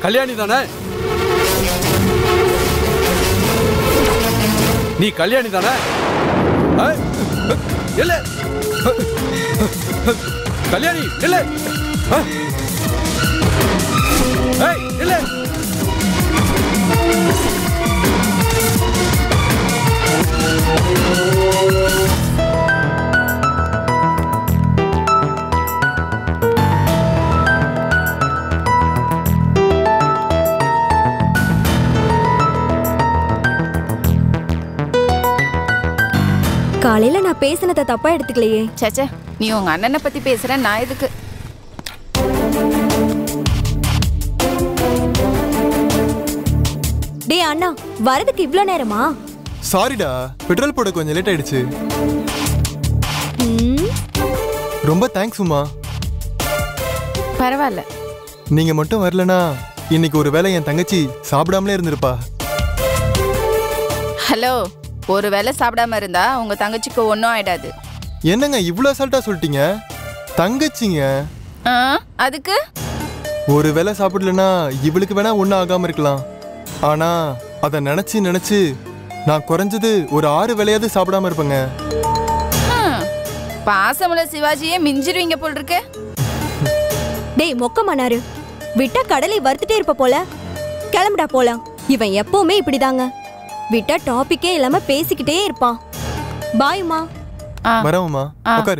கல்யாணி தானே நீ கல்யாணி தானே ஆ? இல்ல கல்யாணி இல்ல ஆ? ஏய் இல்ல காலையில நான் பேசினதை தப்பா எடுத்துக்கலையே சச்சே நீ உங்க அண்ணனை பத்தி பேசுற நான் எதுக்கு டேய் அண்ணா வரதுக்கு இவ்ளோ நேரமா சாரிடா பெட்ரோல் போட கொஞ்சம் லேட் ஆயிடுச்சு ம், ரொம்ப தேங்க்ஸ் உமா பரவாயில்ல நீங்க மட்டும் வரலனா இன்னைக்கு ஒரு வேளை என் தங்கச்சி சாப்பிடாமலே இருந்திருப்பா ஹலோ ஒரு வேளை சாப்பிடாம இருந்தா உங்க தங்கச்சிக்கு ஒன்றும் ஆயிடாது என்னங்க இவ்வளோ அசால்ட்டா சொல்லிட்டீங்க தங்கச்சிங்க ஆ, அதுக்கு ஒரு வேளை சாப்பிடலனா இவளுக்கு வேணா ஒன்றும் ஆகாம இருக்கலாம் ஆனா அதை நினைச்சு நினைச்சு நான் குறைஞ்சது ஒரு ஆறு வேளையாவது சாப்பிடாம இருப்பேங்க ஹம், பாசமுள்ள சிவாஜியே மிஞ்சிருவீங்க போல் இருக்கு டேய் மொக்க மன்னாரு விட்டா கடலை வறுத்துட்டே இருப்ப போல கிளம்புடா போலாம் இவன் எப்பவுமே இப்படிதாங்க விட்டா டாபிக்கே இல்லாம பேசிக்கிட்டே இருப்பான் பாய்மா ஆ வரவுமா ஆ. உட்காரு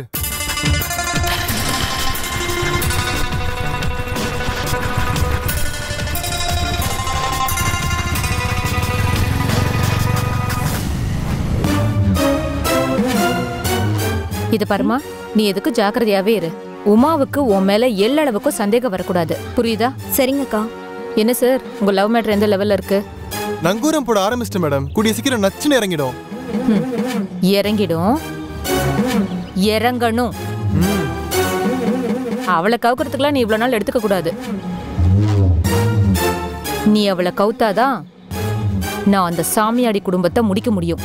இது பாருமா நீ எதுக்கு ஜாக்கிரதையாவே இரு உமாவுக்கு உன் மேல எல்லளவுக்கும் சந்தேகம் வரக்கூடாது புரியுதா சரிங்கக்கா என்ன சார் உங்க லவ் மேட்டர் எந்த லெவல்ல இருக்கு நங்கூரம் போட ஆரம்பிச்சிட்டேன் மேடம் கூடிய சீக்கிரம் நச்சுன்னு இறங்கிடும் ம். இறங்கிடும் இறங்கணும் ம். அவளை கவுக்கிறதுக்குலாம் நீ இவ்வளவு நாள் எடுத்துக்க கூடாது நீ அவளை கவுத்தாதான் நான் அந்த சாமியாடி குடும்பத்தை முடிக்க முடியும்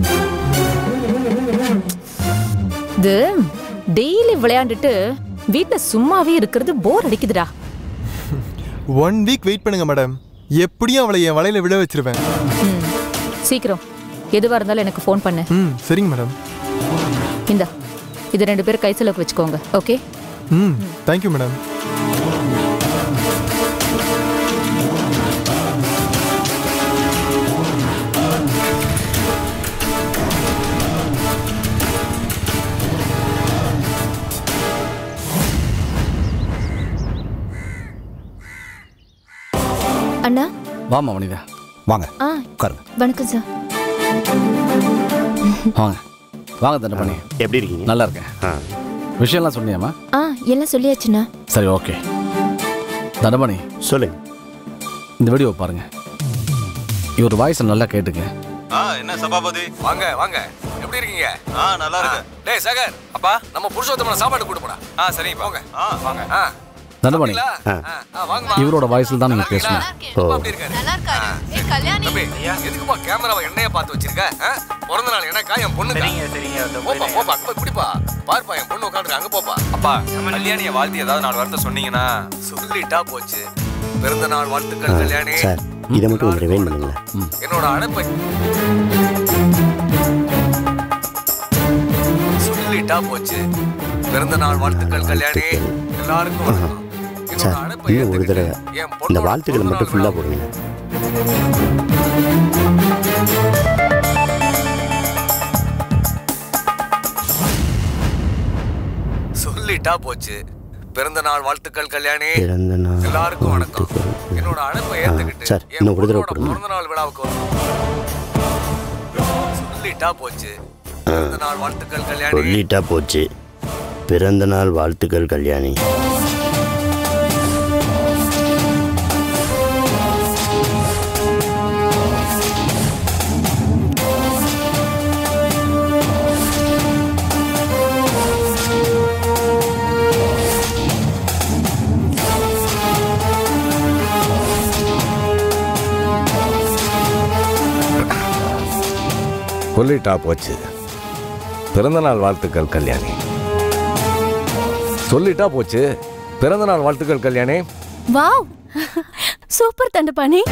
இது டெய்லி விளையாண்டுட்டு வீட்ல சும்மாவே இருக்கிறது போர் அடிக்குதுடா ஒன் வீக் வெயிட் பண்ணுங்க மேடம் எப்படியும் அவளை என் வலையில விழ வச்சிருவேன் ம். சீக்கிரம் எதுவா இருந்தாலும் எனக்கு ஃபோன் பண்ணு ம் சரிங்க மேடம் இந்தா இது ரெண்டு பேரும் கை செலவுக்கு வச்சுக்கோங்க ஓகே ம் தேங்க்யூ மேடம் அண்ணா வாமா வனிதா வாங்க ஆ உட்காருங்க வணக்கம் சார் வாங்க வாங்க தண்டபாணி எப்படி இருக்கீங்க நல்லா இருக்கேன் ஆ விஷயம்லாம் சொன்னியாமா ஆ எல்லாம் சொல்லியாச்சுண்ணா சரி ஓகே தண்டபாணி சொல்லுங்க இந்த வீடியோவை பாருங்க இவர் வாய்ஸ் நல்லா கேட்டுங்க ஆ என்ன சபாபதி வாங்க வாங்க எப்படி இருக்கீங்க ஆ நல்லா இருக்கு டேய் சேகர் அப்பா நம்ம புருஷோத்தமன சாப்பாடு கூட்டு போடா ஆ சரி போங்க ஆ வாங்க ஆ தண்டபாணி ஆ. ஆ வாங்க இவரோட வாய்ஸில் தான் நீங்கள் பேசணும் ஓ அப்படி இருக்காரு தம்பி எதுக்குப்பா கேமராவை என்னைய பார்த்து வச்சிருக்க ஆ? பிறந்த நாள் எனக்கா என் பொண்ணுக்கா போப்பா போப்பா அங்க போய் குடிப்பா பார்ப்பா என் பொண்ணு உட்காந்து அங்க போப்பா அப்பா கல்யாணிய வாழ்த்து ஏதாவது நாலு வார்த்தை சொன்னீங்கன்னா சொல்லிட்டா போச்சு பிறந்த நாள் வாழ்த்துக்கள் கல்யாணி சார் இதை மட்டும் கொஞ்சம் ரிவைன் பண்ணுங்களேன் என்னோட அழைப்பை சொல்லிட்டா போச்சு பிறந்த நாள் வாழ்த்துக்கள் கல்யாணி எல்லாருக்கும் வணக்கம். என்னோட சார் அழைப்பை இன்னும் ஒரு தடவை ஏத்துக்கிட்டு என் இந்த பொண்ணோட வாழ்த்துக்களை மட்டும் பிறந்த ஃபுல்லாக நாள் போடுங்க சொல்லிட்டா போச்சு பிறந்த நாள் வாழ்த்துக்கள் கல்யாணி பிறந்த நாள் எல்லாருக்கும் வணக்கம் வாழ்த்துக்கள். என்னோட அழைப்பை ஆ, ஏத்துக்கிட்டு சார், என் இன்னும் ஒரு தடவை பொண்ணோட போடுங்க. பிறந்த நாள் விழாவுக்கு வரணும் சொல்லிட்டா போச்சு பிறந்த நாள் வாழ்த்துக்கள் கல்யாணி சொல்லிட்டா போச்சு பிறந்த நாள் வாழ்த்துக்கள் கல்யாணி சொல்லிட்டா போச்சு பிறந்தநாள் வாழ்த்துக்கள் கல்யாணி சொல்லிட்டா போச்சு பிறந்தநாள் வாழ்த்துக்கள் கல்யாணி வாவ் சூப்பர் தண்டபாணி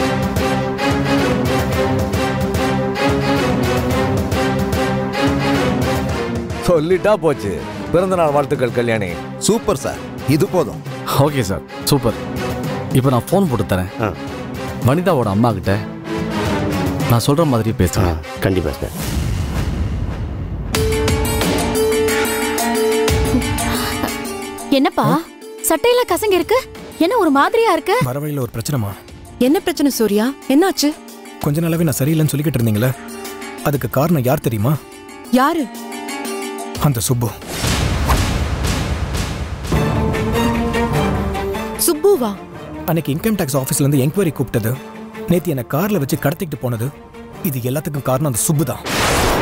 சொல்லிட்டா போச்சு பிறந்தநாள் வாழ்த்துக்கள் கல்யாணி சூப்பர் சார் இது போதும் ஓகே சார் சூப்பர் இப்போ நான் ஃபோன் போட்டு தரேன் ஆ வனிதாவோட அம்மா கிட்ட நான் சொல்ற மாதிரி ஆ பேசுறேன் கண்டிப்பாக சார் என்னப்பா சட்டையில கசங்க இருக்கு என்ன ஒரு மாதிரியா இருக்கு வர வழியில் ஒரு பிரச்சனைமா என்ன பிரச்சனை சூர்யா என்னாச்சு கொஞ்ச நாளாவே நான் சரியில்லைன்னு சொல்லிக்கிட்டு இருந்தீங்களே அதுக்கு காரணம் யார் தெரியுமா யாரு அந்த சுப்பு சுப்புவா அன்னைக்கு இன்கம் டேக்ஸ் ஆஃபீஸ்ல இருந்து என்கொயரி கூப்பிட்டது நேத்து என்னை கார்ல வச்சு கடத்திக்கிட்டு போனது இது எல்லாத்துக்கும் காரணம் அந்த சுப்பு தான்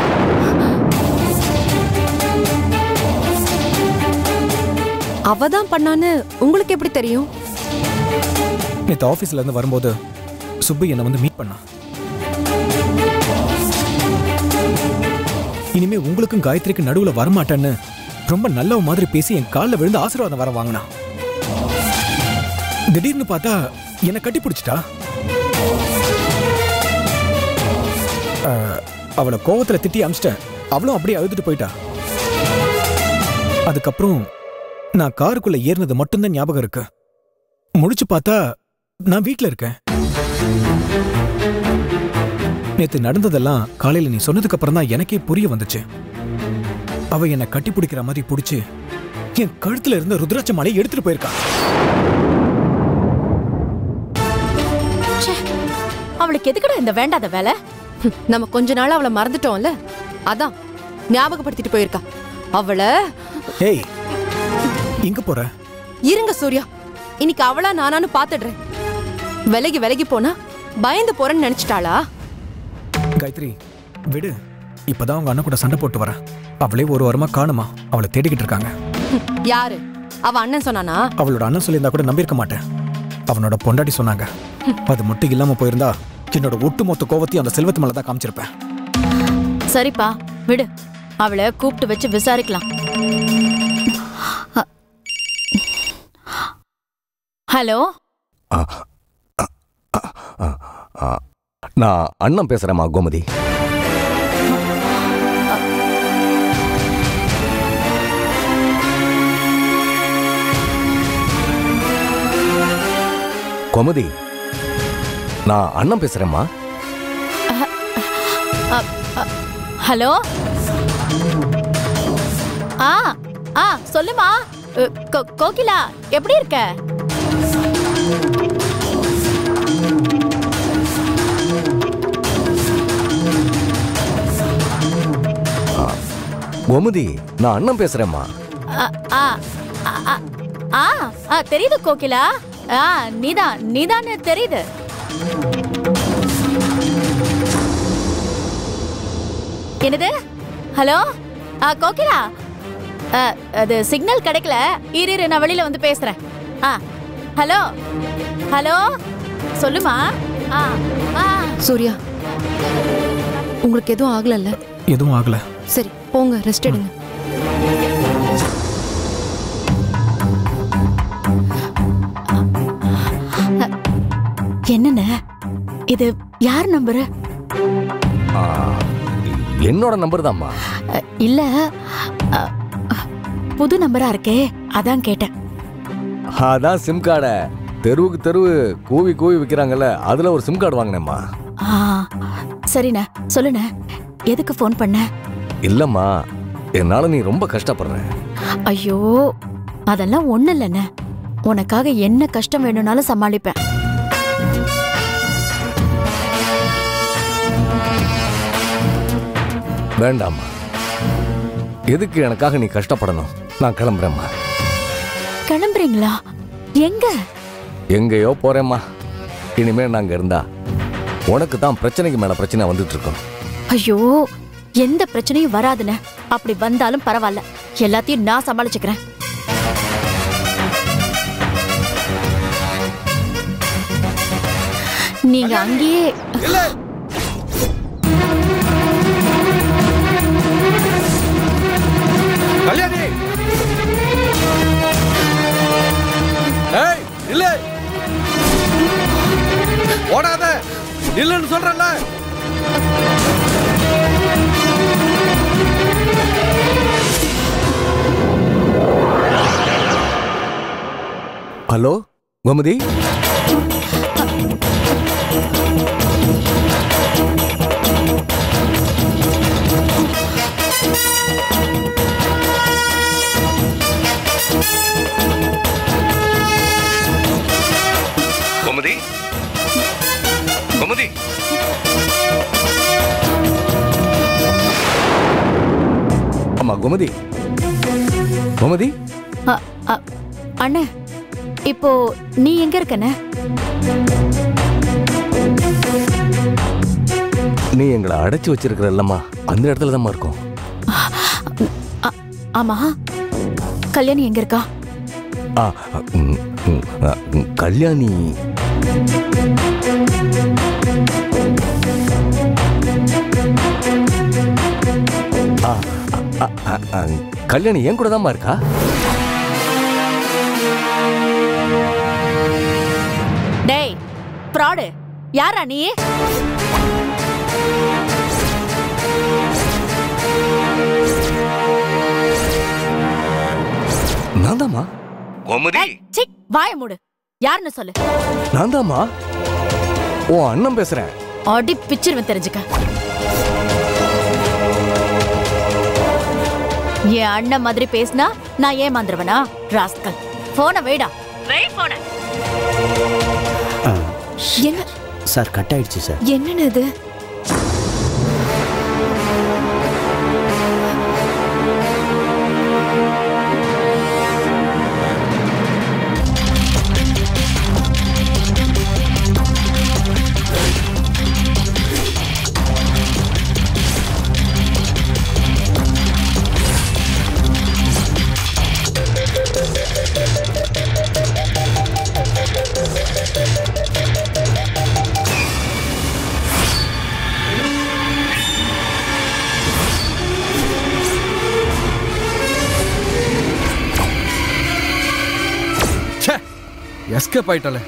அவ தான் பண்ணான்னு உங்களுக்கு எப்படி தெரியும் நேத்து ஆஃபீஸ்ல இருந்து வரும்போது சுப்பு என்னை வந்து மீட் பண்ணா இனிமே உங்களுக்கும் காயத்ரிக்கு நடுவுல வரமாட்டேன்னு ரொம்ப நல்ல மாதிரி பேசி என் காலில் விழுந்து ஆசீர்வாதம் வர வாங்கினா திடீர்னு பார்த்தா என்னை கட்டி பிடிச்சிட்டா அஹ், அவளை கோவத்துல திட்டி அமிச்சிட்டேன் அவளும் அப்படியே அழுதுட்டு போயிட்டா அதுக்கப்புறம் நான் காருக்குள்ள ஏறினது மட்டும்தான் ஞாபகம் இருக்கு முழிச்சு பார்த்தா நான் வீட்ல இருக்கேன் நேத்து நடந்ததெல்லாம் காலையில நீ சொன்னதுக்கு அப்புறம் தான் எனக்கே புரிய வந்துச்சு அவ என்னை கட்டி பிடிக்கிற மாதிரி பிடிச்சு என் கழுத்துல இருந்த ருத்ராட்ச மாலையை எடுத்துட்டு போயிருக்கா அவளுக்கு எதுக்குடா இந்த வேண்டாத வேலை ஹம், நம்ம கொஞ்ச நாள் அவளை மறந்துட்டோம்ல அதான் ஞாபகப்படுத்திட்டு போயிருக்கா அவளை ஏய் எங்க போற இருங்க சூர்யா இன்னைக்கு அவளா நானான்னு பாத்துடுறேன் விலகி விலகி போனா பயந்து போறேன்னு நினைச்சிட்டாளா காயத்ரி விடு இப்பதான் உங்க அண்ணன் கூட சண்டை போட்டு வரேன் அவளே ஒரு வாரமா காணுமா அவளை தேடிக்கிட்டு இருக்காங்க ஹம், யாரு அவ அண்ணன் சொன்னானா அவளோட அண்ணன் சொல்லியிருந்தா கூட நம்பியிருக்க மாட்டேன் அவனோட பொண்டாட்டி சொன்னாங்க அது மட்டும் இல்லாம போயிருந்தா என்னோட ஒட்டுமொத்த கோவத்தையும் அந்த செல்வத்து மேல தான் காமிச்சிருப்பேன் சரிப்பா விடு அவளை கூப்பிட்டு வச்சு விசாரிக்கலாம் அ- ஹலோ நான் அண்ணன் பேசுறேம்மா கோமதி கோமதி நான் அண்ணன் பேசுறேம்மா ஹலோ ஆ ஆ சொல்லுமா அ, கோ- கோகிலா எப்படி இருக்க கோமதி நான் அண்ணன் பேசுறேம்மா ஆ ஆ ஆ, ஆ, ஆ ஆ தெரியுது கோகிலா ஆ நீதான் நீதான்னு தெரியுது என்னது ஹலோ ஆ கோகிலா ஆ, அது சிக்னல் கிடைக்கல இரு இரு நான் வெளியில வந்து பேசுறேன் ஆ ஹலோ ஹலோ சொல்லுமா ஆ ஆ சூர்யா உங்களுக்கு எதுவும் ஆகலல்ல எதுவும் ஆகல சரி போங்க ரெஸ்ட் எடுங்க என்னண்ணே இது யார் நம்பரு ஆ, என்னோட நம்பர் தான்மா அ, இல்ல அ, புது நம்பரா இருக்கே அதான் கேட்டேன் அதான் சிம் கார்டை தெருவுக்கு தெருவு கூவி கூவி விற்கிறாங்கல்ல அதுல ஒரு சிம் கார்டு வாங்கினேம்மா ஆ சரிண்ணே சொல்லுண்ணே எதுக்கு ஃபோன் பண்ண இல்லம்மா என்னால நீ ரொம்ப கஷ்டப்படுற ஐயோ அதெல்லாம் ஒண்ணு இல்லைண்ணே உனக்காக என்ன கஷ்டம் வேணும்னாலும் சமாளிப்பேன் வேண்டாம்மா எதுக்கு எனக்காக நீ கஷ்டப்படணும் நான் கிளம்புறேம்மா கிளம்புறீங்களா எங்க எங்கேயோ போறேம்மா இனிமே நாங்க இருந்தா உனக்கு தான் பிரச்சனைக்கு மேல பிரச்சனை வந்துட்டு இருக்கோம் ஐயோ எந்த பிரச்சனையும் வராதுண்ணே அப்படி வந்தாலும் பரவாயில்ல எல்லாத்தையும் நான் சமாளிச்சுக்கிறேன் நீங்க அங்கேயே கல்யாணி ஏய் இல்ல இல்லைன்னு சொல்றேன்ல ஹலோ கோமதி கோமதி கோமதி ஆமா கோமதி கோமதி அ, அ, அண்ணே இப்போ நீ எங்க இருக்கண்ணே நீ எங்களை அடைச்சி வச்சிருக்கிற இல்லம்மா அந்த இடத்துல தான்மா இருக்கோம் அ, ஆமா கல்யாணி எங்க இருக்கா ஆ அ, ம், ம், அ, ம், கல்யாணி ஆ, அ, அ, அ, கல்யாணி என் கூட தான்மா இருக்கா டேய் ஃப்ராடு யாரா நீ நான் தாம்மா கோமதி சி வாய மூடு யாருன்னு சொல்லு நான் தாம்மா உன் அண்ணன் பேசுறேன் அடி பிச்சிருவன் தெரிஞ்சுக்க என் அண்ணன் மாதிரி பேசினா நான் ஏமாந்துருவனா ராஸ்கல் போன வைடா வை போன என்ன சார் கட் ஆயிடுச்சு சார் என்னன்னு இது எஸ்கேப் ஆயிட்டாலே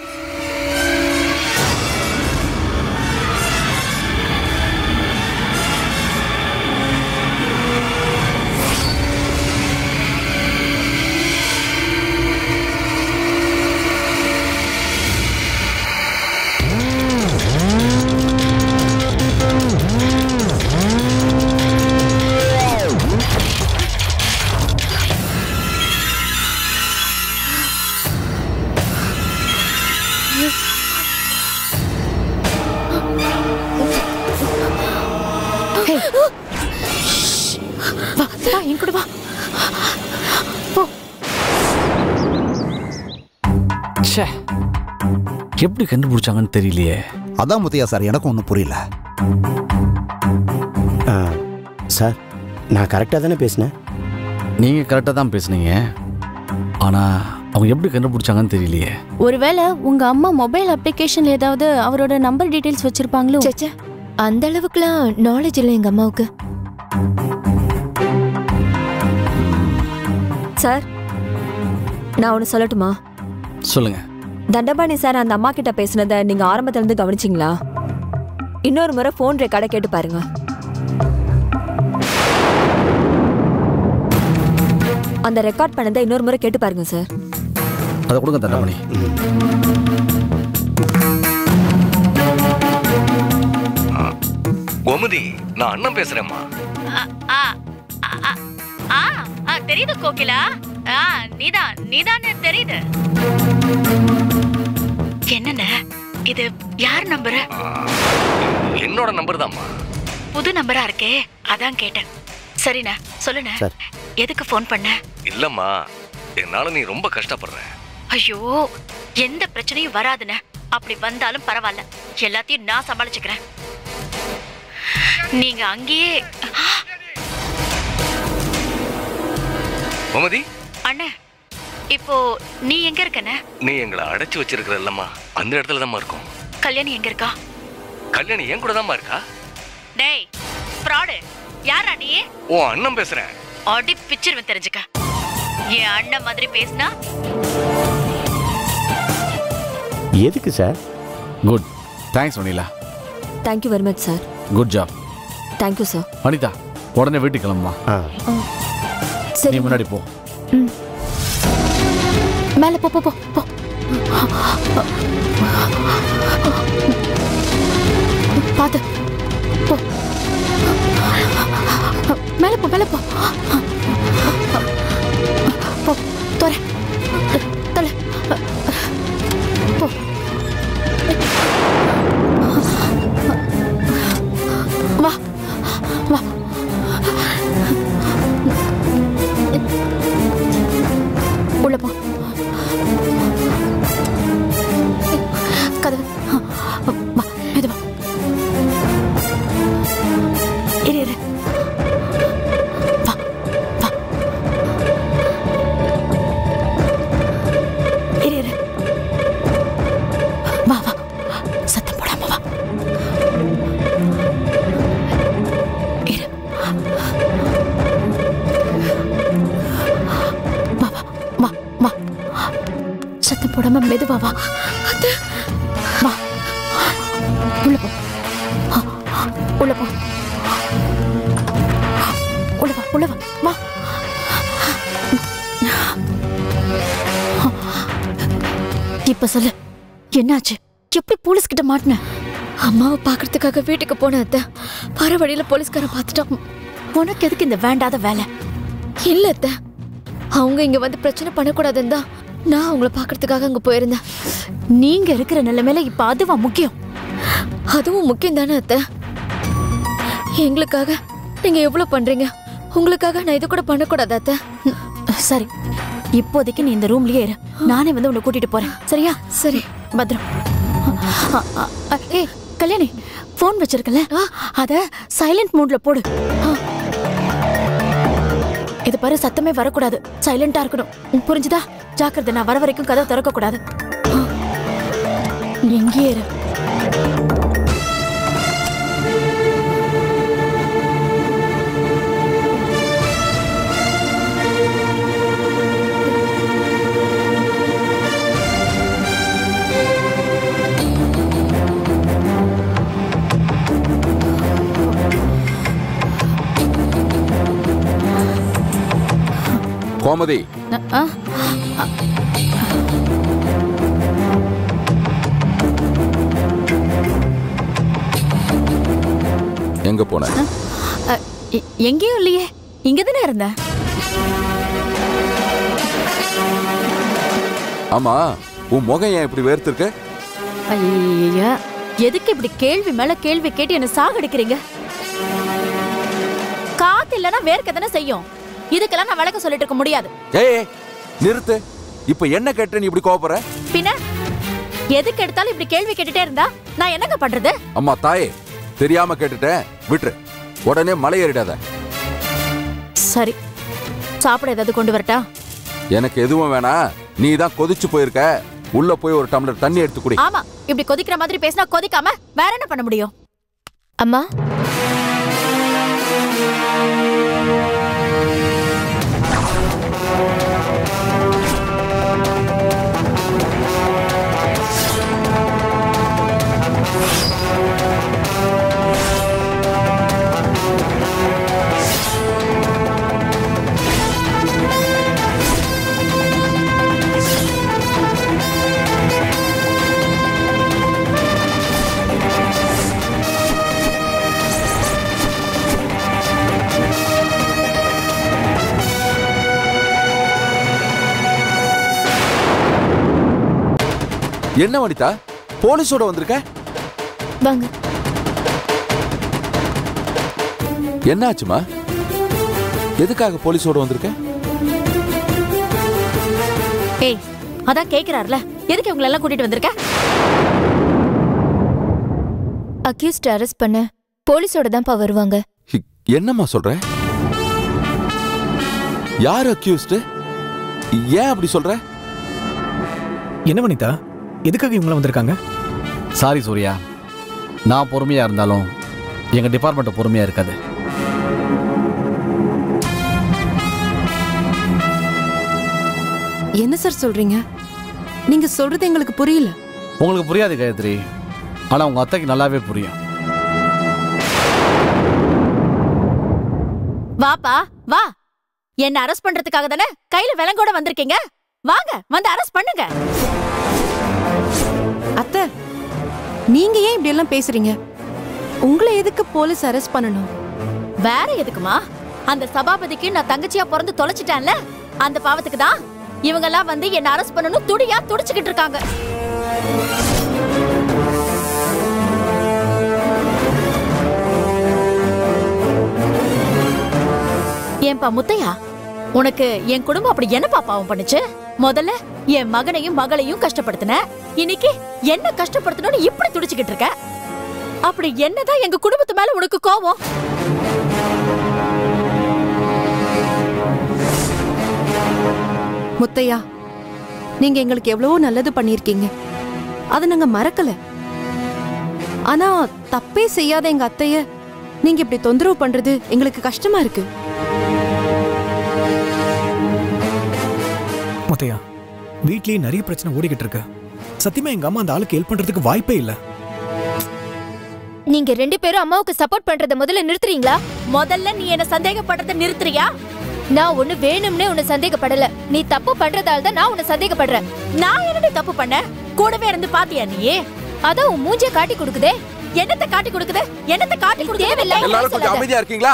Hey. வா வா என் கூட வா போ ச்சே எப்படி கண்டுபிடிச்சாங்கன்னு தெரியலையே அதான் முத்தையா சார் எனக்கும் ஒன்றும் புரியல ஆ, சார் நான் கரெக்டாக தானே பேசினேன் நீங்க கரெக்டாக தான் பேசுனீங்க ஆனா அவங்க எப்படி கண்டுபிடிச்சாங்கன்னு தெரியலையே ஒருவேளை உங்க அம்மா மொபைல் அப்ளிகேஷன்ல ஏதாவது அவரோட நம்பர் டீடைல்ஸ் வச்சிருப்பாங்களோ சச்சா அந்த அளவுக்குலாம் நாலேஜ் இல்லை எங்க அம்மாவுக்கு சார் நான் ஒன்று சொல்லட்டுமா சொல்லுங்க தண்டபாணி சார் அந்த அம்மா கிட்ட பேசுனதை நீங்க ஆரம்பத்துல இருந்து கவனிச்சிங்களா இன்னொரு முறை ஃபோன் ரெக்கார்டை கேட்டு பாருங்க அந்த ரெக்கார்ட் பண்ணதை இன்னொரு முறை கேட்டு பாருங்க சார் அதை கொடுங்க தண்டமணி கோமதி நான் அண்ணன் பேசுறேம்மா ஆ ஆ, ஆ, ஆ, ஆ, தெரியுது கோகிலா ஆ நீதான் நீதானே தெரியுது என்னண்ணே இது யார் நம்பரு என்னோட நம்பர் தான்மா புது நம்பரா இருக்கே அதான் கேட்டேன் சரிண்ணே சொல்லுண்ணே சார். எதுக்கு ஃபோன் பண்ண இல்லம்மா என்னால நீ ரொம்ப கஷ்டப்படுற ஐயோ எந்த பிரச்சனையும் வராதுண்ணே அப்படி வந்தாலும் பரவாயில்ல எல்லாத்தையும் நான் சமாளிச்சுக்கிறேன் நீங்க அங்கேயே கோமதி அண்ணே இப்போ நீ எங்க இருக்கண்ணே நீ எங்களை அடைச்சு வச்சிருக்கிற இல்லம்மா அந்த இடத்துல தான்மா இருக்கோம் கல்யாணி எங்க இருக்கா கல்யாணி என் கூட தான்மா இருக்கா டேய் ஃப்ராடு யாரா நீ உன் அண்ணன் பேசுறேன் அடி பிச்சிருவன் தெரிஞ்சுக்க என் அண்ணன் மாதிரி பேசினா எதுக்கு சார் குட் தேங்க்ஸ் வனிலா thank you very much sir good job thank you sir Vanitha உடனே வீட்டுக்கு கிளம்புமா சரி நீ முன்னாடி போ மேல போ போ போ போ பாத்து போ மேல போ மேல போ போ தோற தல போ வா வா உள்ள போ கதவு வா மெதுவா இரு இரு வா வா இரு இரு வா வா சத்தம் போடாம வா இரு வா வா வா வா சத்தம் போடாம மெதுவா வா அத்தை. வா உள்ள போ ஆ, உள்ள போ உள்ள வா உள்ள வா வா இப்ப சொல்லு என்னாச்சு எப்படி போலீஸ் கிட்ட மாட்டின அம்மாவை பார்க்கறதுக்காக வீட்டுக்கு போன அத்தை வர வழியில போலீஸ்காரன் பார்த்துட்டான் உனக்கு எதுக்கு இந்த வேண்டாத வேலை இல்ல அத்தை அவங்க இங்க வந்து பிரச்சனை பண்ணக்கூடாதுன்னு தான் நான் அவங்கள பார்க்கறதுக்காக அங்க போயிருந்தேன் நீங்க இருக்கிற நிலைமையில இப்ப அதுவா முக்கியம் அதுவும் முக்கியம் தானே அத்தை எங்களுக்காக நீங்க எவ்வளவு பண்றீங்க உங்களுக்காக நான் இது கூட பண்ணக்கூடாது அத்தை சரி இப்போதைக்கு நீ இந்த ரூம்லயே இரு நானே வந்து உன்னை கூட்டிட்டு போறேன் சரியா சரி பத்ரம் அ, அ, அ, ஏய் கல்யாணி ஃபோன் வச்சிருக்கல அத சைலண்ட் மூட்ல போடு ஆ. இது பாரு சத்தமே வரக்கூடாது சைலண்டா இருக்கணும் உம், புரிஞ்சுதா ஜாக்கிரதை நான் வர வரைக்கும் கதவை திறக்க கூடாது ஆ. நீ எங்கேயே இரு கோமதி ஆ எங்க போன அ, எ- எங்கேயும் இல்லையே இங்க தானே இருந்தேன் ஆமா உன் முகம் ஏன் இப்படி வேர்த்திருக்கு ஐயா எதுக்கு இப்படி கேள்வி மேல கேள்வி கேட்டு என்ன சாகடிக்கிறீங்க காத்து இல்லனா வேர்க்க தானே செய்யும் இதுக்கெல்லாம் நான் விளக்க சொல்லிட்டு இருக்க முடியாது ஏய் ஏய், நிறுத்து இப்ப என்ன கேட்டு நீ இப்படி கோபப்படுற பின்ன எதுக்கு எடுத்தாலும் இப்படி கேள்வி கேட்டுட்டே இருந்தா நான் என்னங்க பண்றது அம்மா தாயே தெரியாம கேட்டுட்டேன் விட்டுரு உடனே மலை ஏறிடாத சரி சாப்பிட ஏதாவது கொண்டு வரட்டா எனக்கு எதுவும் வேணாம் நீ தான் கொதிச்சு போயிருக்க உள்ள போய் ஒரு டம்ளர் தண்ணி எடுத்து குடி ஆமா இப்படி கொதிக்கிற மாதிரி பேசினா கொதிக்காம வேற என்ன பண்ண முடியும் அம்மா என்ன வனிதா போலீஸோட வந்திருக்க வாங்க என்னாச்சுமா எதுக்காக போலீஸோட வந்திருக்க ஏய் அதான் கேக்குறாருல எதுக்கு இவங்களை எல்லாம் கூட்டிட்டு வந்திருக்க அக்யூஸ்ட் அரெஸ்ட் பண்ண போலீஸோட தான்ப்பா வருவாங்க ஹி- என்னம்மா சொல்ற யார் அக்யூஸ்டு ஏன் அப்படி சொல்ற என்ன வனிதா எதுக்காக இவங்களாம் வந்திருக்காங்க சாரி சூர்யா நான் பொறுமையாக இருந்தாலும் எங்கள் டிபார்ட்மெண்ட் பொறுமையாக இருக்காது என்ன சார் சொல்றீங்க நீங்க சொல்றது எங்களுக்கு புரியல உங்களுக்கு புரியாது காயத்ரி ஆனால் உங்கள் அத்தைக்கு நல்லாவே புரியும் வாப்பா வா என்ன அரெஸ்ட் பண்றதுக்காக தானே கையில விலங்கோட வந்திருக்கீங்க வாங்க வந்து அரெஸ்ட் பண்ணுங்க அத்தை நீங்க ஏன் இப்படி எல்லாம் பேசுறீங்க உங்களை எதுக்கு போலீஸ் அரெஸ்ட் பண்ணணும் வேற எதுக்குமா அந்த சபாபதிக்கு நான் தங்கச்சியா பிறந்து தொலைச்சிட்டேன்ல அந்த பாவத்துக்கு தான் இவங்க எல்லாம் வந்து என்ன அரெஸ்ட் பண்ணணும் துடியா துடிச்சுக்கிட்டு இருக்காங்க ஏன்பா முத்தையா உனக்கு என் குடும்பம் அப்படி என்னப்பா பாவம் பண்ணுச்சு முதல்ல என் மகனையும் மகளையும் கஷ்டப்படுத்தின இன்னைக்கு என்ன கஷ்டப்படுத்தணும்னு இப்படி துடிச்சுக்கிட்டு இருக்க அப்படி என்னதான் எங்க குடும்பத்து மேல உனக்கு கோவம் முத்தையா நீங்க எங்களுக்கு எவ்வளவோ நல்லது பண்ணியிருக்கீங்க அதை நாங்க மறக்கல ஆனா தப்பே செய்யாத எங்க அத்தைய நீங்க இப்படி தொந்தரவு பண்றது எங்களுக்கு கஷ்டமா இருக்கு முத்தையா வீட்லயே நிறைய பிரச்சனை ஓடிக்கிட்டு இருக்கு சத்தியமா எங்க அம்மா அந்த ஆளுக்கு ஹெல்ப் பண்றதுக்கு வாய்ப்பே இல்ல நீங்க ரெண்டு பேரும் அம்மாவுக்கு சப்போர்ட் பண்றத முதல்ல நிறுத்துறீங்களா முதல்ல நீ என்ன சந்தேகப்படுறத நிறுத்துறியா நான் ஒண்ணு வேணும்னே உன்னை சந்தேகப்படல நீ தப்பு பண்றதால தான் நான் உன்னை சந்தேகப்படுறேன் நான் என்னடி தப்பு பண்ண கூடவே இருந்து பாத்தியா நீ அதான் உன் மூஞ்சிய காட்டி கொடுக்குதே என்னத்த காட்டி கொடுக்குது என்னத்த காட்டி கொடுக்குது தேவையில்லை எல்லாரும் கொஞ்சம் அமைதியா இருக்கீங்களா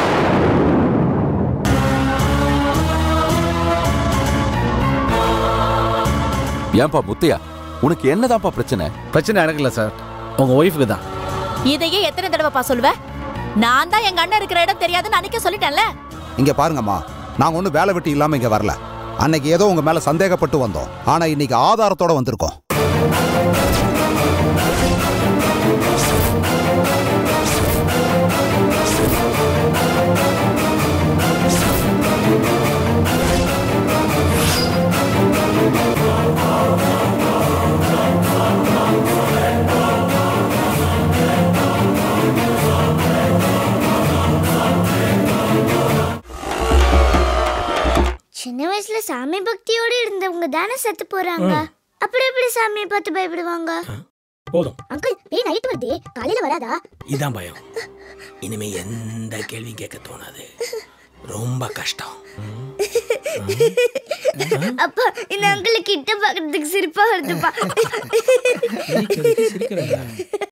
ஏன்பா முத்தையா உனக்கு என்னதான்ப்பா பிரச்சனை பிரச்சனை எனக்கு இல்லை சார் உங்க ஒய்ஃபுக்கு தான் இதையே எத்தனை தடவைப்பா சொல்லுவ நான் தான் எங்க அண்ணன் இருக்கிற இடம் தெரியாதுன்னு அன்னைக்கு சொல்லிட்டேன்ல இங்க பாருங்கம்மா நாங்க ஒன்றும் வேலை வெட்டி இல்லாம இங்க வரல அன்னைக்கு ஏதோ உங்க மேல சந்தேகப்பட்டு வந்தோம் ஆனா இன்னைக்கு ஆதாரத்தோட வந்திருக்கோம் சின்ன வயசுல சாமி பக்தியோட இருந்தவங்க தானே செத்து போறாங்க அப்புறம் எப்படி சாமியை பார்த்து பயப்படுவாங்க போதும் அங்கிள் பேய் நைட் வருதே காலையில வராதா இதான் பயம் இனிமே எந்த கேள்வியும் கேட்க தோணாது ரொம்ப கஷ்டம் அப்பா இந்த அங்கிள் கிட்ட பாக்குறதுக்கு சிரிப்பா வருதுப்பா